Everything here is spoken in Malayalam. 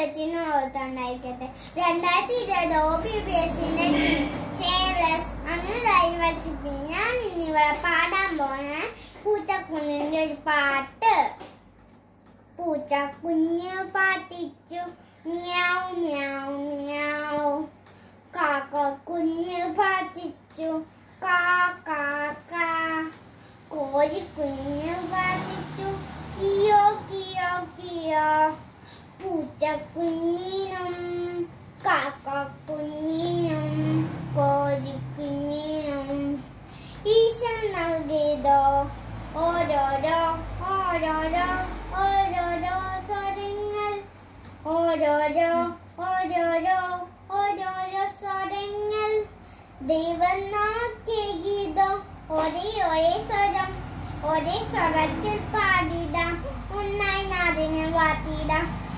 കൊച്ചിന് ഓർത്തുണ്ടായിരിക്കട്ടെ രണ്ടായിരത്തി ഇരുപത് ഒ ബി ബി എസിന്റെ ടീം സേവ്ലസ് അനുരായി വസിപ്പി ഞാൻ ഇന്നിവിടെ പാടാൻ പോണ പൂച്ചക്കുഞ്ഞിന്റെ ഒരു പാട്ട് പൂച്ചക്കുഞ്ഞ് പാട്ടിച്ചു മ്യാവ് മ്യാവ് മ്യാവ് കാക്ക കുഞ്ഞ് പാട്ടിച്ചു കാ കാ കാ കോഴിക്കുഞ്ഞ് പാട്ടിച്ചു കിയോ കിയോ കിയോ പൂച്ചക്കുഞ്ഞിനും കാക്കക്കുഞ്ഞിനും കോഴിക്കുഞ്ഞിനും ഈശൻ നൽകിയതോ ഓരോരോ ഓരോരോ ഓരോരോ സ്വരങ്ങൾ ഓരോരോ ഓരോരോ ഓരോരോ സ്വരങ്ങൾ ദൈവം നോക്കിയതോ ഒരേ ഒരേ സ്വരം ഒരേ സ്വരത്തിൽ പാടിടാം ഒന്നായി നാടിനെ വാട്ടിടാം